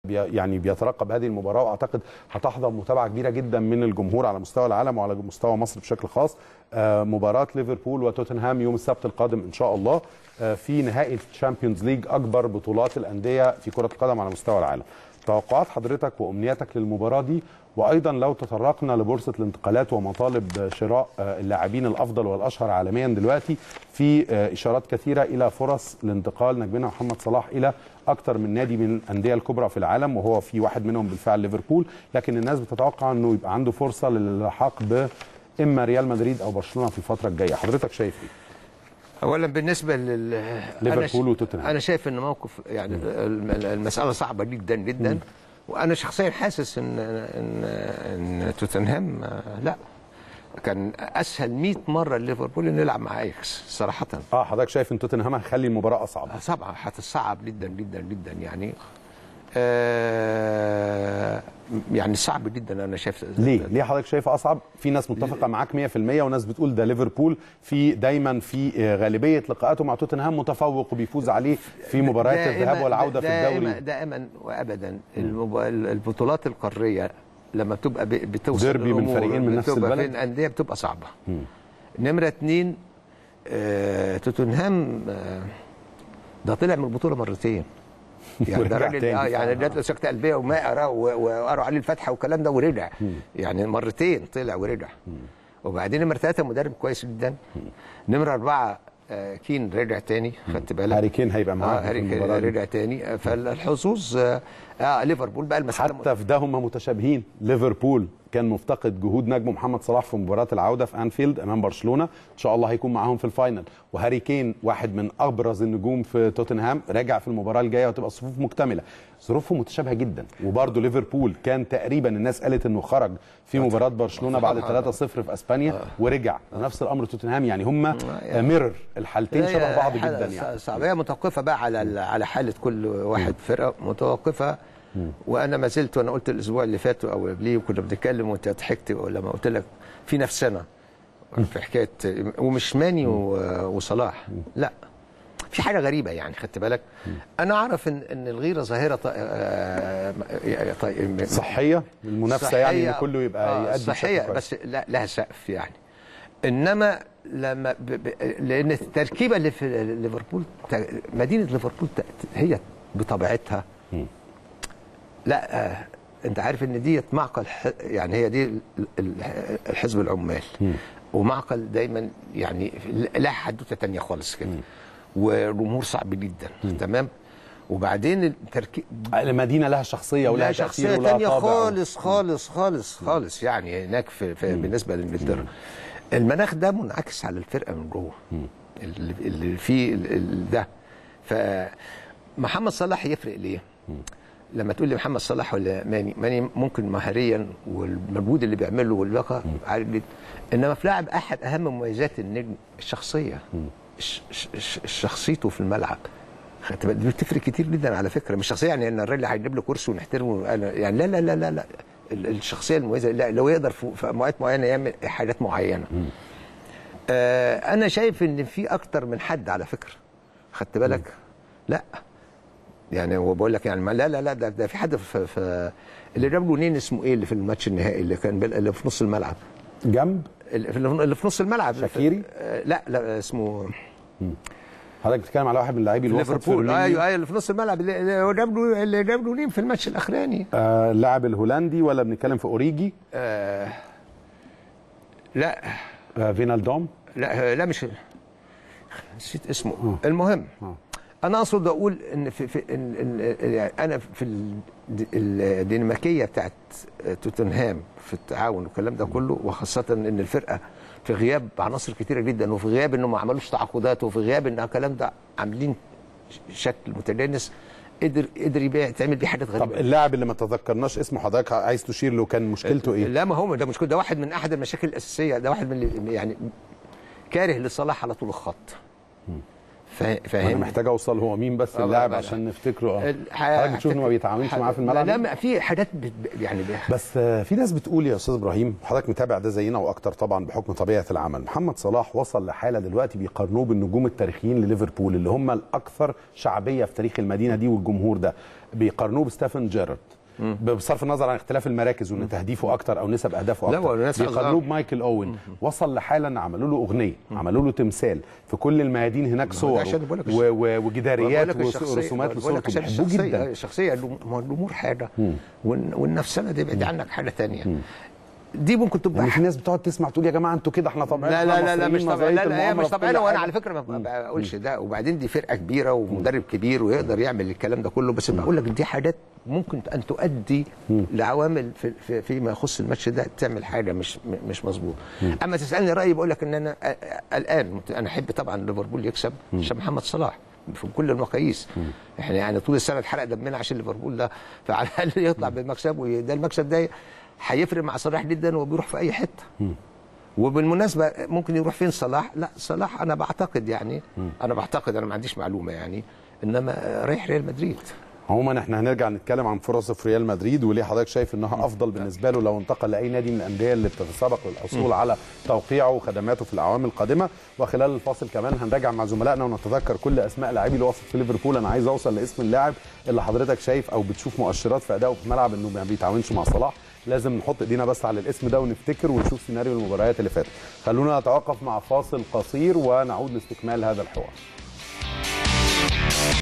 بي يعني بيترقب هذه المباراه واعتقد هتحظى متابعه كبيره جدا من الجمهور على مستوى العالم وعلى مستوى مصر بشكل خاص آه، مباراه ليفربول وتوتنهام يوم السبت القادم ان شاء الله آه، في نهائي الشامبيونز ليج اكبر بطولات الانديه في كره القدم على مستوى العالم توقعات حضرتك وامنياتك للمباراه دي وايضا لو تطرقنا لبورصه الانتقالات ومطالب شراء آه، اللاعبين الافضل والاشهر عالميا دلوقتي في آه، اشارات كثيره الى فرص لانتقال نجمنا محمد صلاح الى اكثر من نادي من الانديه الكبرى في العالم وهو في واحد منهم بالفعل ليفربول لكن الناس بتتوقع انه يبقى عنده فرصه للالحاق ب اما ريال مدريد او برشلونه في الفتره الجايه حضرتك شايف ايه اولا بالنسبه لل ليفربول أنا ش- وتوتنهام. انا شايف ان موقف يعني الم- المساله صعبه جدا جدا وانا شخصيا حاسس ان ان ان توتنهام آه، لا كان اسهل 100 مره ليفربول انه يلعب مع اياكس صراحه اه حضرتك شايف ان توتنهام هيخلي المباراه اصعب صعبه هتتصعب جدا جدا جدا يعني آه يعني صعب جدا انا شايف ليه؟ ليه حضرتك شايفها اصعب؟ في ناس متفقه معاك 100% وناس بتقول ده ليفربول في دايما في آه، غالبيه لقاءاته مع توتنهام متفوق وبيفوز عليه في مباريات دائماً- الذهاب والعوده في دائماً- الدوري دائما وابدا المب... البطولات القاريه لما بتبقى ب- بتوصل ديربي من الأمور فريقين من نفس بتبقى البلد؟ بين انديه بتبقى صعبه نمره اتنين آه توتنهام آه ده طلع من البطوله مرتين يعني ده ورجع راجل تاني اه يعني فعلاً. جات له سكته قلبيه وما قرا و- وقروا عليه الفاتحه والكلام ده ورجع يعني مرتين طلع ورجع وبعدين نمره ثلاثه مدرب كويس جدا نمره اربعه آه كين رجع تاني خدت بالك هاري كين هيبقى معاهم اه في هاري كين المباراة دي. رجع تاني آه، فالحظوظ آه, اه ليفربول بقى المساله حتى في ده هم متشابهين ليفربول كان مفتقد جهود نجمه محمد صلاح في مباراه العوده في انفيلد امام برشلونه ان شاء الله هيكون معاهم في الفاينل وهاري كين واحد من ابرز النجوم في توتنهام راجع في المباراه الجايه وتبقى الصفوف مكتمله ظروفهم متشابهه جدا وبرده ليفربول كان تقريبا الناس قالت انه خرج في مباراه برشلونه بعد 3-0 في اسبانيا ورجع ونفس الامر توتنهام يعني هم ميرور الحالتين شبه بعض هي جدا حالة يعني صعبه هي متوقفه بقى على ال- على حاله كل واحد فرقه متوقفه وانا ما زلت وانا قلت الاسبوع اللي فات او قبليه وكنا بنتكلم وانت ضحكت لما قلت لك في نفسنا في حكايه ومش ماني و- وصلاح لا في حاجه غريبه يعني خدت بالك انا اعرف ان ان الغيره ظاهره ط- آه، آه، طيب صحيه المنافسه يعني ان صحية- كله يبقى آه، يأدي بشكل صحيه كويس. بس لا لها سقف يعني انما لما ب... ب... لان التركيبه اللي في ليفربول ت- مدينه ليفربول ت- هي بطبيعتها لا آه، انت عارف ان ديت معقل ح- يعني هي دي ال- ال- الحزب العمال ومعقل دايما يعني لها حدوته تانية خالص كده والامور صعب جدا تمام وبعدين التركيب المدينه لها شخصيه ولها لا تأثير شخصية ولها تانية طابع. خالص خالص خالص خالص يعني هناك في, في بالنسبة لإنجلترا المناخ ده منعكس على الفرقة من جوه اللي, اللي فيه ال- ال- ده فمحمد صلاح يفرق ليه؟ لما تقول لي محمد صلاح ولا ماني ماني ممكن مهاريا والمجهود اللي بيعمله واللياقه عالي جدا انما في لاعب احد اهم مميزات النجم الشخصيه ش- ش- ش- شخصيته في الملعب خدت بالك؟ دي بتفرق كتير جدا على فكره مش شخصيه يعني ان الراجل هيجيب له كرسي ونحترمه أنا- يعني لا لا لا لا لا ال- الشخصيه المميزه لا لو يقدر في في اوقات معينه يعمل حاجات معينه آه انا شايف ان في اكتر من حد على فكره خدت بالك لا يعني هو بقول لك يعني ما لا لا لا ده, ده في حد في, في اللي جاب جونين اسمه ايه اللي في الماتش النهائي اللي كان بال- اللي في نص الملعب جنب اللي في- اللي في نص الملعب شاكيري؟ آه، لا لا اسمه حضرتك بتتكلم على واحد من لاعبي الوسط ليفربول فيرمينيو. ايوه ايوه اللي في نص الملعب اللي- اللي هو جاب له اللي جاب جونين في الماتش الاخراني آه اللاعب الهولندي ولا بنتكلم في اوريجي آه لا آه فينالدوم لا لا مش نسيت اسمه المهم انا اقصد اقول ان في, في إن إن يعني انا في ال- الدنماركيه بتاعت توتنهام في التعاون والكلام ده كله وخاصه ان الفرقه في غياب عناصر كتيره جدا وفي غياب انهم ما عملوش تعاقدات وفي غياب ان الكلام ده عاملين شكل متجانس قدر قدر يبيع تعمل بيه حاجات طب غريبه اللاعب اللي ما تذكرناش اسمه حضرتك عايز تشير له كان مشكلته ايه؟ لا ما هو ده مشكله ده واحد من احد المشاكل الاساسيه ده واحد من اللي يعني كاره لصلاح على طول الخط فا- انا فاهم محتاج اوصل هو مين بس آه، اللاعب لا، لا. عشان نفتكره اه ال- حضرتك بتشوف انه ما بيتعاملش معاه في الملعب لا لا في حاجات بت... يعني ب- بس آه، في ناس بتقول يا استاذ ابراهيم حضرتك متابع ده زينا واكتر طبعا بحكم طبيعه العمل محمد صلاح وصل لحاله دلوقتي بيقارنوه بالنجوم التاريخيين لليفربول اللي هم الاكثر شعبيه في تاريخ المدينه دي والجمهور ده بيقارنوه بستيفن جيرارد بصرف النظر عن اختلاف المراكز وان تهديفه اكتر او نسب اهدافه لا، اكتر هو الناس بيقارنوه أصغر. بمايكل اوين وصل لحاله ان عملوا له اغنيه عملوا له تمثال في كل الميادين هناك ده صور عشان بقول لك و- و- وجداريات بقول لك الشخصية- ورسومات بقول لك وصورته عشان بيحبوه الشخصية- جدا الشخصيه الأم- ما هو الامور حاجه والن- والنفسنه دي بعيد عنك حاجه تانية دي ممكن تبقى يعني في ناس بتقعد تسمع تقول يا جماعه انتوا كده احنا طبيعيين لا لا إحنا لا لا مش مصريين طبيعي لا نظرية لا هي المؤامرة مش في كل طبيعي وانا حاجة. على فكره ما ما بقولش ده وبعدين دي فرقه كبيره ومدرب كبير ويقدر يعمل الكلام ده كله بس بقول لك دي حاجات ممكن ان تؤدي لعوامل في في فيما يخص الماتش ده تعمل حاجه مش م- مش مظبوط اما تسالني رايي بقول لك ان انا أ- أ- الان انا احب طبعا ليفربول يكسب عشان محمد صلاح في كل المقاييس احنا يعني طول السنه اتحرق دمنا عشان ليفربول ده فعلى الاقل يطلع بالمكسب وده المكسب ده هيفرق مع صلاح جدا وبيروح في اي حته وبالمناسبه ممكن يروح فين صلاح؟ لا صلاح انا بعتقد يعني انا بعتقد انا ما عنديش معلومه يعني انما رايح ريال مدريد عموما احنا هنرجع نتكلم عن فرصه في ريال مدريد وليه حضرتك شايف انها افضل بالنسبه له لو انتقل لاي نادي من الانديه اللي بتتسابق للحصول على توقيعه وخدماته في الاعوام القادمه وخلال الفاصل كمان هنراجع مع زملائنا ونتذكر كل اسماء لاعبي اللي وصل في ليفربول انا عايز اوصل لاسم اللاعب اللي حضرتك شايف او بتشوف مؤشرات في ادائه في الملعب انه ما بيتعاونش مع صلاح لازم نحط ايدينا بس على الاسم ده ونفتكر ونشوف سيناريو المباريات اللي فاتت خلونا نتوقف مع فاصل قصير ونعود لاستكمال هذا الحوار